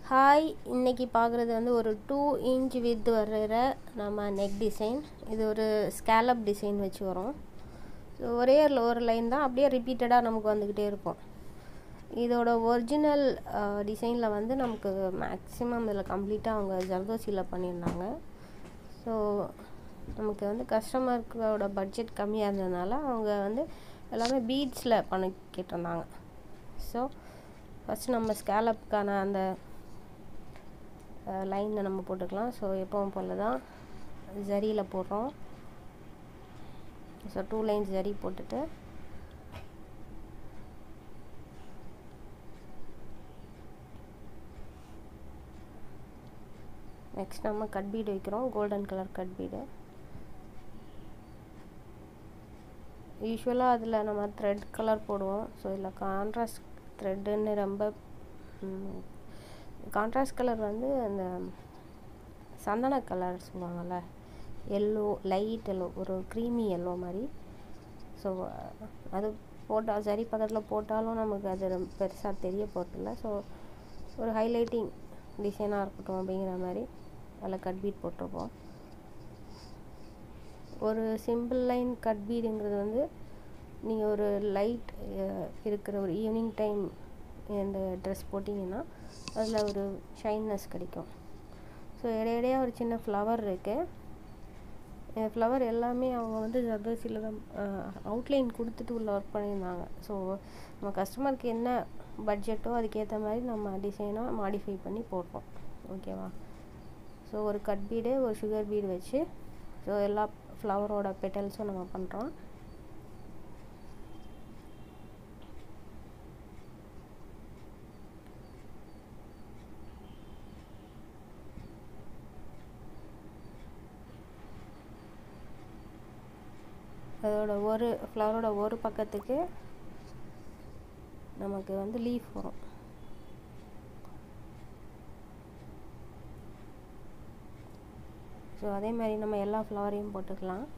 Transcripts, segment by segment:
hi இன்னைக்கு பார்க்குறது வந்து ஒரு டூ இன்ச் வித் வர்ற நம்ம நெக் டிசைன் இது ஒரு ஸ்கேலப் டிசைன் வச்சு வரும் ஸோ ஒரே ஒரு லைன் தான் அப்படியே ரிப்பீட்டடாக நமக்கு வந்துக்கிட்டே இருக்கும் இதோட ஒரிஜினல் டிசைனில் வந்து நமக்கு மேக்ஸிமம் இதில் கம்ப்ளீட்டாக அவங்க ஜர்தோசியில் பண்ணியிருந்தாங்க ஸோ நமக்கு வந்து கஸ்டமருக்கோட பட்ஜெட் கம்மியாக இருந்ததுனால அவங்க வந்து எல்லாமே பீட்ஸில் பண்ணி கேட்டிருந்தாங்க ஸோ ஃபஸ்ட் நம்ம ஸ்கேலப்புக்கான அந்த லைனை நம்ம போட்டுக்கலாம் ஸோ எப்பவும் போல் தான் ஜரியில் போடுறோம் ஸோ டூ லைன்ஸ் ஜரி போட்டுட்டு நெக்ஸ்ட் நம்ம கட் பீடு வைக்கிறோம் கோல்டன் கலர் கட் பீடு யூஸ்வலாக அதில் நம்ம த்ரெட் கலர் போடுவோம் ஸோ இதில் கான்ட்ராஸ்ட் த்ரெட்டுன்னு ரொம்ப கான்ட்ராஸ்ட் கலர் வந்து அந்த சந்தன கலர் சொல்லுவாங்கள்ல எல்லோ லைட் எல்லோ ஒரு க்ரீமி எல்லோ மாதிரி ஸோ அது போட்டால் சரி பக்கத்தில் போட்டாலும் நமக்கு அது ரொம்ப பெருசாக தெரிய போகிறதில்ல ஸோ ஒரு ஹைலைட்டிங் டிசைனாக இருக்கட்டும் அப்படிங்கிற மாதிரி அதில் கட் பீட் போட்டிருப்போம் ஒரு சிம்பிள் லைன் கட் பீடுங்கிறது வந்து நீங்கள் ஒரு லைட் இருக்கிற ஒரு ஈவினிங் டைம் இந்த ட்ரெஸ் போட்டிங்கன்னா அதில் ஒரு ஷைன்னஸ் கிடைக்கும் ஸோ இடையிடையே ஒரு சின்ன ஃப்ளவர் இருக்குது ஃப்ளவர் எல்லாமே அவங்க வந்து ஜர்தோசியில் தான் அவுட்லைன் கொடுத்துட்டு உள்ள ஒர்க் பண்ணியிருந்தாங்க ஸோ நம்ம கஸ்டமருக்கு என்ன பட்ஜெட்டோ அதுக்கேற்ற மாதிரி நம்ம டிசைனாக மாடிஃபை பண்ணி போடுறோம் ஓகேவா ஸோ ஒரு கட் பீடு ஒரு சுகர் பீடு வச்சு ஸோ எல்லா ஃப்ளவரோட பெட்டல்ஸும் நம்ம பண்ணுறோம் அதோட ஒரு ஃப்ளவரோட ஒரு பக்கத்துக்கு நமக்கு வந்து லீஃப் வரும் ஸோ அதே மாதிரி நம்ம எல்லா ஃப்ளவரையும் போட்டுக்கலாம்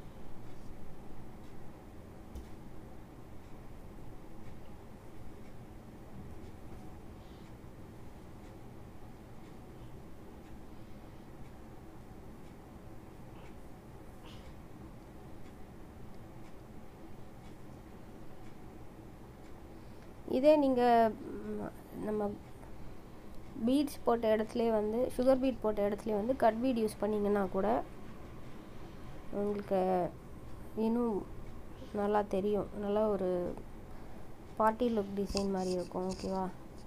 இதே நீங்கள் நம்ம பீட்ஸ் போட்ட இடத்துலே வந்து சுகர் பீட் போட்ட இடத்துல வந்து கட் பீட் யூஸ் பண்ணிங்கன்னா கூட உங்களுக்கு இன்னும் நல்லா தெரியும் நல்லா ஒரு பார்ட்டி லுக் டிசைன் மாதிரி இருக்கும் ஓகேவா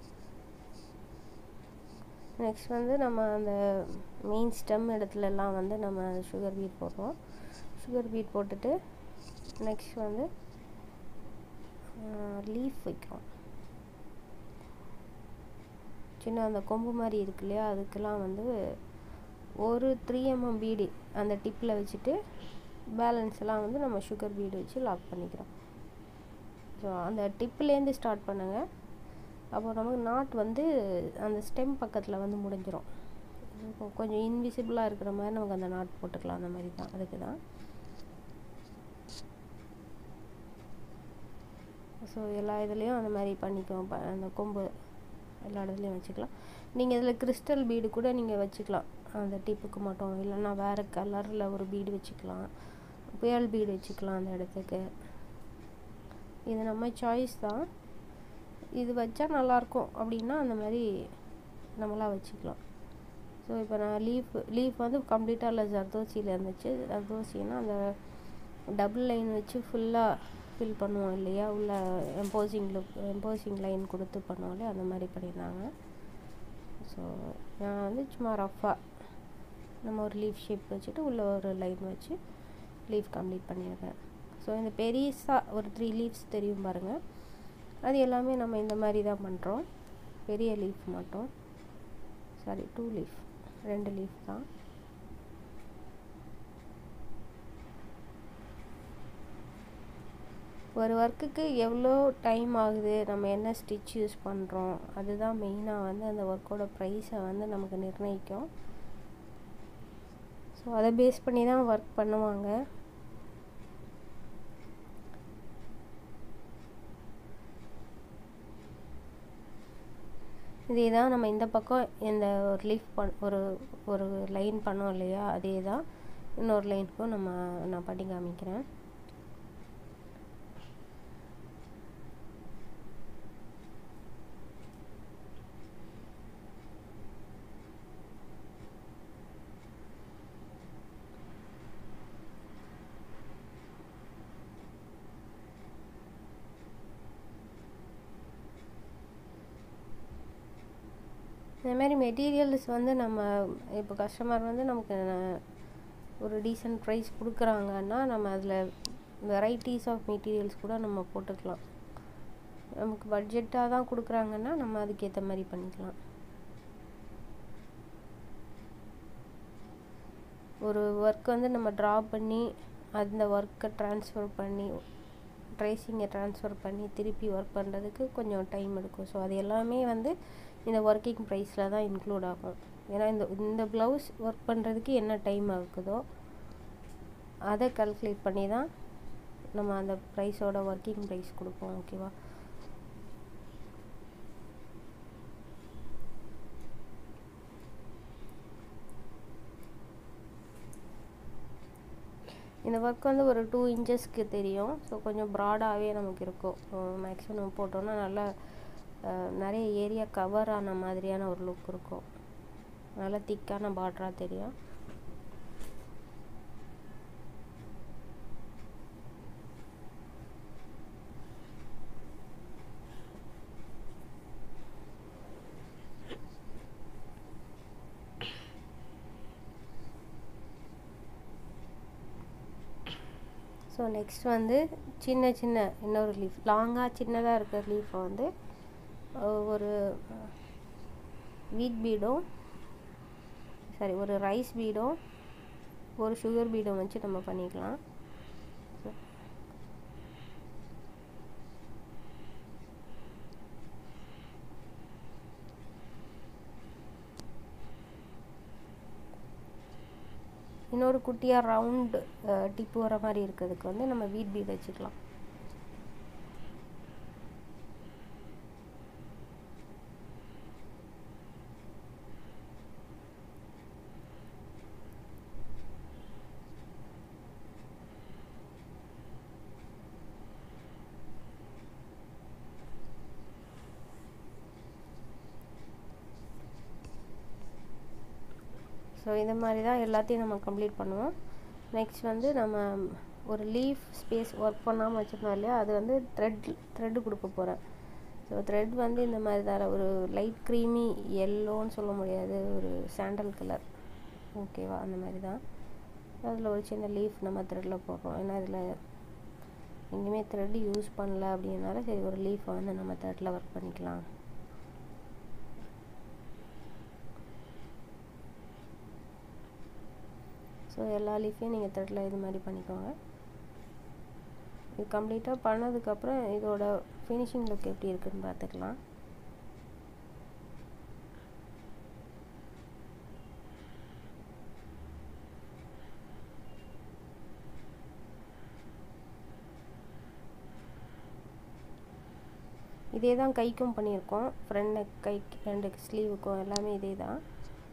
நெக்ஸ்ட் வந்து நம்ம அந்த மெயின் ஸ்டெம் இடத்துலலாம் வந்து நம்ம சுகர் பீட் போடுறோம் சுகர் பீட் போட்டுட்டு நெக்ஸ்ட் வந்து லீஃப் வைக்கிறோம் சின்ன அந்த கொம்பு மாதிரி இருக்கு இல்லையா அதுக்கெல்லாம் வந்து ஒரு த்ரீ எம்எம் பீடு அந்த டிப்பில் வச்சுட்டு பேலன்ஸ் எல்லாம் வந்து நம்ம சுகர் பீடு வச்சு லாக் பண்ணிக்கிறோம் ஸோ அந்த டிப்புலேருந்து ஸ்டார்ட் பண்ணுங்கள் அப்போ நமக்கு நாட் வந்து அந்த ஸ்டெம் பக்கத்தில் வந்து முடிஞ்சிடும் கொஞ்சம் இன்விசிபிளாக இருக்கிற மாதிரி நமக்கு அந்த நாட் போட்டுக்கலாம் அந்த மாதிரி தான் அதுக்கு தான் ஸோ எல்லா இதுலேயும் அந்த மாதிரி பண்ணிக்குவோம் அந்த கொம்பு எல்லா இடத்துலையும் வச்சுக்கலாம் நீங்கள் இதில் கிறிஸ்டல் பீடு கூட நீங்கள் வச்சுக்கலாம் அந்த டிப்புக்கு மட்டும் இல்லைன்னா வேறு கலரில் ஒரு பீடு வச்சுக்கலாம் புயல் பீடு வச்சுக்கலாம் அந்த இடத்துக்கு இது நம்ம சாய்ஸ் தான் இது வச்சா நல்லாயிருக்கும் அப்படின்னா அந்த மாதிரி நம்மளாம் வச்சுக்கலாம் ஸோ இப்போ நான் லீஃப் லீஃப் வந்து கம்ப்ளீட்டாக இல்லை ஜர்தோசியில் இருந்துச்சு ஜர்தோசின்னா அந்த டபுள் லைன் வச்சு ஃபுல்லாக ஃபில் பண்ணுவோம் இல்லையா உள்ள எம்போசிங் லுக் எம்போசிங் லைன் கொடுத்து பண்ணுவோம் இல்லையா அந்த மாதிரி பண்ணியிருந்தாங்க ஸோ நான் வந்து சும்மா ரஃப்பாக நம்ம ஒரு லீஃப் ஷேப் வச்சுட்டு உள்ளே ஒரு லைன் வச்சு லீஃப் கம்ப்ளீட் பண்ணியிருக்கேன் ஸோ இந்த பெரிசாக ஒரு த்ரீ லீவ்ஸ் தெரியும் பாருங்கள் அது எல்லாமே நம்ம இந்த மாதிரி தான் பண்ணுறோம் பெரிய லீஃப் மட்டும் சாரி டூ லீஃப் ரெண்டு லீஃப் தான் ஒரு ஒர்க்குக்கு எவ்வளோ டைம் ஆகுது நம்ம என்ன ஸ்டிச் யூஸ் பண்ணுறோம் அதுதான் மெயினாக வந்து அந்த ஒர்க்கோட ப்ரைஸை வந்து நமக்கு நிர்ணயிக்கும் ஸோ அதை பேஸ் பண்ணி தான் ஒர்க் பண்ணுவாங்க இதே தான் நம்ம இந்த பக்கம் இந்த ஒரு லீஃப் பண் ஒரு ஒரு லைன் பண்ணோம் இல்லையா அதே தான் இன்னொரு லைனுக்கும் நம்ம நான் பண்ணி காமிக்கிறேன் இந்த மாதிரி மெட்டீரியல்ஸ் வந்து நம்ம இப்போ கஸ்டமர் வந்து நமக்கு ஒரு டீசென்ட் ப்ரைஸ் கொடுக்குறாங்கன்னா நம்ம அதில் வெரைட்டிஸ் ஆஃப் மெட்டீரியல்ஸ் கூட நம்ம போட்டுக்கலாம் நமக்கு பட்ஜெட்டாக தான் கொடுக்குறாங்கன்னா நம்ம அதுக்கேற்ற மாதிரி பண்ணிக்கலாம் ஒரு ஒர்க் வந்து நம்ம ட்ரா பண்ணி அந்த ஒர்க்கை ட்ரான்ஸ்ஃபர் பண்ணி ட்ரேசிங்கை ட்ரான்ஸ்ஃபர் பண்ணி திருப்பி ஒர்க் பண்ணுறதுக்கு கொஞ்சம் டைம் எடுக்கும் ஸோ அது எல்லாமே வந்து இந்த ஒர்க்கிங் ப்ரைஸில் தான் இன்க்ளூட் ஆகும் ஏன்னா இந்த இந்த ப்ளவுஸ் ஒர்க் பண்ணுறதுக்கு என்ன டைம் ஆகுதோ அதை கல்குலேட் பண்ணி தான் நம்ம அந்த ப்ரைஸோட ஒர்க்கிங் ப்ரைஸ் கொடுப்போம் ஓகேவா இந்த ஒர்க் வந்து ஒரு டூ இன்ச்சஸ்க்கு தெரியும் ஸோ கொஞ்சம் ப்ராடாகவே நமக்கு இருக்கும் மேக்ஸிமம் போட்டோன்னா நல்லா நிறைய ஏரியா கவர் ஆன மாதிரியான ஒரு லுக் இருக்கும் நல்லா திக்கான பார்டராக தெரியும் ஸோ நெக்ஸ்ட் வந்து சின்ன சின்ன இன்னொரு லீஃப் லாங்காக சின்னதாக இருக்கிற லீஃபை வந்து ஒரு வீட் பீடும் சாரி ஒரு ரைஸ் பீடும் ஒரு சுகர் பீடும் வச்சு நம்ம பண்ணிக்கலாம் இன்னொரு குட்டியாக ரவுண்டு டிப்பு வர மாதிரி இருக்கிறதுக்கு வந்து நம்ம வீட் பீட் வச்சுக்கலாம் ஸோ இந்த மாதிரி தான் எல்லாத்தையும் நம்ம கம்ப்ளீட் பண்ணுவோம் நெக்ஸ்ட் வந்து நம்ம ஒரு லீஃப் ஸ்பேஸ் ஒர்க் பண்ணாமல் வச்சுருந்தோம் இல்லையா அது வந்து த்ரெட் த்ரெட்டு கொடுக்க போகிறேன் ஸோ த்ரெட் வந்து இந்த மாதிரி தான் ஒரு லைட் க்ரீமி எல்லோன்னு சொல்ல முடியாது ஒரு சாண்டல் கலர் ஓகேவா அந்த மாதிரி தான் அதில் ஒரு சின்ன லீஃப் நம்ம த்ரெட்டில் போடுறோம் ஏன்னா இதில் எங்கேயுமே த்ரெட் யூஸ் பண்ணல அப்படின்னால சரி ஒரு லீஃபை வந்து நம்ம த்ரெட்டில் ஒர்க் பண்ணிக்கலாம் ஸோ எல்லா லீஃபையும் நீங்கள் த்ரெட்டில் இது மாதிரி பண்ணிக்கோங்க இது கம்ப்ளீட்டாக பண்ணதுக்கப்புறம் இதோட ஃபினிஷிங் லுக் எப்படி இருக்குன்னு பார்த்துக்கலாம் இதே தான் கைக்கும் பண்ணியிருக்கோம் ஃப்ரண்ட் நெக் கை ரெண்டு ஸ்லீவுக்கும் எல்லாமே இதே தான்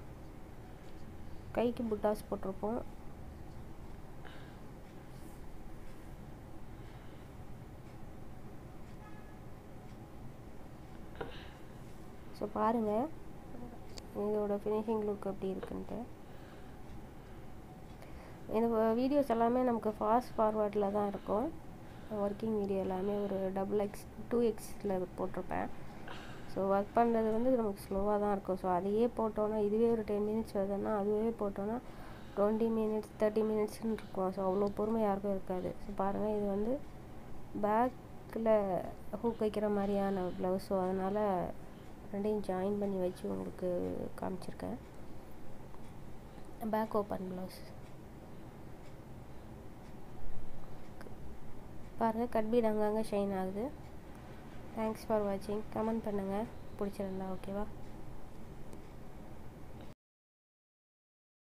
கைக்கு புட்டாஸ் போட்டிருப்போம் ஸோ பாருங்கள் இதோட ஃபினிஷிங் லுக் எப்படி இருக்குன்ட்டு இந்த வீடியோஸ் எல்லாமே நமக்கு ஃபாஸ்ட் ஃபார்வர்டில் தான் இருக்கும் ஒர்க்கிங் வீடியோ எல்லாமே ஒரு டபுள் எக்ஸ் டூ எக்ஸில் போட்டிருப்பேன் ஸோ ஒர்க் பண்ணுறது வந்து நமக்கு ஸ்லோவாக தான் இருக்கும் ஸோ அதையே போட்டோன்னா இதுவே ஒரு டென் மினிட்ஸ் வருதுன்னா அதுவே போட்டோன்னா டுவெண்ட்டி மினிட்ஸ் தேர்ட்டி மினிட்ஸ்னு இருக்கும் ஸோ அவ்வளோ பொறுமை யாருக்கும் இருக்காது ஸோ பாருங்கள் இது வந்து பேக்கில் ஹூக் வைக்கிற மாதிரியான ப்ளவுஸ் ஸோ அதனால் ரெண்டையும் ஜாயின் பண்ணி வச்சு உங்களுக்கு காமிச்சிருக்கேன் பேக் ஓப்பன் ப்ளவுஸ் பாருங்கள் கட் பீட் அங்கங்கே ஷைன் ஆகுது தேங்க்ஸ் ஃபார் வாட்சிங் கமெண்ட் பண்ணுங்கள் பிடிச்சிருந்தா ஓகேவா